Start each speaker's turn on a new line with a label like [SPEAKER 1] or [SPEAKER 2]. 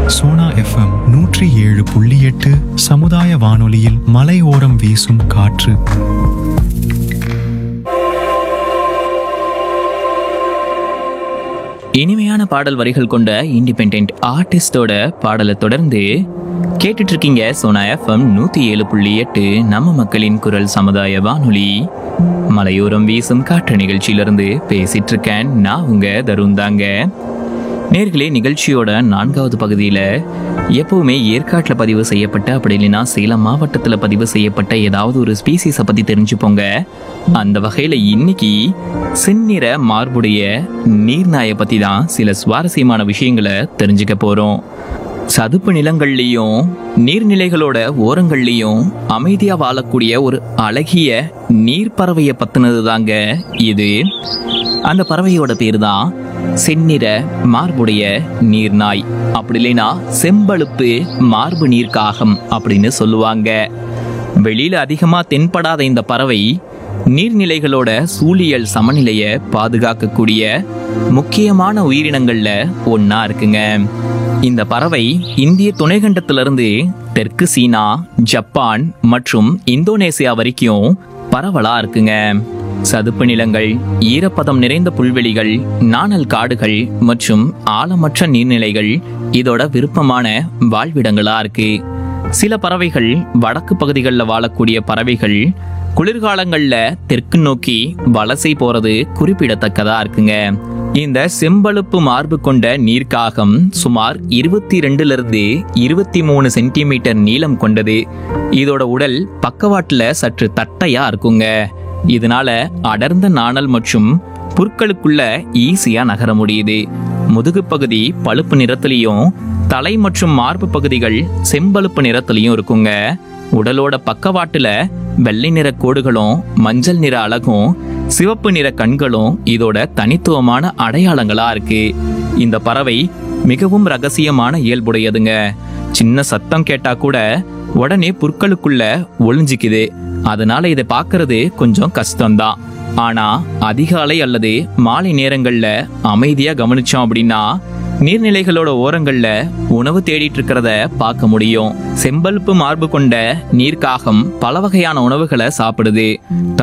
[SPEAKER 1] Sona FM நூற்றி ஏழு புள்ளி எட்டு சமுதாய வானொலியில் மலையோரம் வீசும் காற்று
[SPEAKER 2] இனிமையான பாடல் வரிகள் கொண்ட இண்டிபெண்ட் ஆர்டிஸ்டோட பாடலை தொடர்ந்து கேட்டுட்டு இருக்கீங்க சோனா எஃப்எம் நூத்தி ஏழு புள்ளி எட்டு நம்ம மக்களின் குரல் சமுதாய வானொலி மலையோரம் வீசும் காற்று நிகழ்ச்சியிலிருந்து பேசிட்டு இருக்கேன் நான் உங்க தருண் தாங்க நேர்களே நிகழ்ச்சியோட நான்காவது பகுதியில் எப்பவுமே ஏற்காட்டில் பதிவு செய்யப்பட்ட அப்படி இல்லைன்னா சேலம் மாவட்டத்தில் பதிவு செய்யப்பட்ட ஏதாவது ஒரு ஸ்பீசிஸை பற்றி தெரிஞ்சுப்போங்க அந்த வகையில் இன்னைக்கு செந்நிற மார்புடைய நீர்நாயை பற்றி தான் சில சுவாரஸ்யமான விஷயங்களை தெரிஞ்சுக்க போகிறோம் சதுப்பு நிலங்கள்லையும் நீர்நிலைகளோட ஓரங்கள்லையும் அமைதியா வாழக்கூடிய ஒரு அழகிய நீர்ப்பறவையை பத்தினது தாங்க இது அந்த பறவையோட பேர் தான் செந்நிற மார்புடைய நீர்நாய் அப்படி இல்லைன்னா செம்பழுப்பு மார்பு நீர்க்காகம் அப்படின்னு சொல்லுவாங்க வெளியில அதிகமா தென்படாத இந்த பறவை நீர்நிலைகளோட சூழியல் சமநிலையை பாதுகாக்கக்கூடிய முக்கியமான உயிரினங்கள்ல ஒண்ணா இருக்குங்க இந்த பறவை இந்திய துணைக்கண்டத்திலிருந்து தெற்கு சீனா ஜப்பான் மற்றும் இந்தோனேசியா வரைக்கும் பரவலா இருக்குங்க சதுப்பு நிலங்கள் ஈரப்பதம் நிறைந்த புல்வெளிகள் நாணல் காடுகள் மற்றும் ஆழமற்ற நீர்நிலைகள் இதோட விருப்பமான வாழ்விடங்களா இருக்கு சில பறவைகள் வடக்கு பகுதிகளில் வாழக்கூடிய பறவைகள் குளிர்காலங்கள்ல தெற்கு நோக்கி வலசை போறது குறிப்பிடத்தக்கதா இருக்குங்க இந்த செம்பழுப்பு மார்பு கொண்ட நீர்க்காகம் சுமார் இருபத்தி ரெண்டுல இருந்து இருபத்தி மூணு சென்டிமீட்டர் நீளம் கொண்டது இதோட உடல் பக்கவாட்டுல சற்று தட்டையா இருக்குங்க இதனால அடர்ந்த நாணல் மற்றும் புற்களுக்குள்ள ஈஸியா நகர முடியுது முதுகு பகுதி பழுப்பு நிறத்திலையும் தலை மற்றும் மார்பு பகுதிகள் செம்பழுப்பு நிறத்திலையும் இருக்குங்க உடலோட பக்கவாட்டுல வெள்ளை நிற கோடுகளும் மஞ்சள் நிற அழகும் சிவப்பு நிற கண்களும் இதோட தனித்துவமான அடையாளங்களா இருக்கு இந்த பறவை மிகவும் ரகசியமான இயல்புடையதுங்க சின்ன சத்தம் கேட்டா கூட உடனே புற்களுக்குள்ள ஒளிஞ்சிக்குது அதனால இதை பார்க்கிறது கொஞ்சம் கஷ்டம்தான் ஆனா அதிகாலை அல்லது மாலை நேரங்கள்ல அமைதியா கவனிச்சோம் அப்படின்னா நீர்நிலைகளோட ஓரங்கள்ல உணவு தேடிட்டு இருக்கிறத பார்க்க முடியும் செம்பழுப்பு மார்பு கொண்ட நீர்க்காகம் பல வகையான உணவுகளை சாப்பிடுது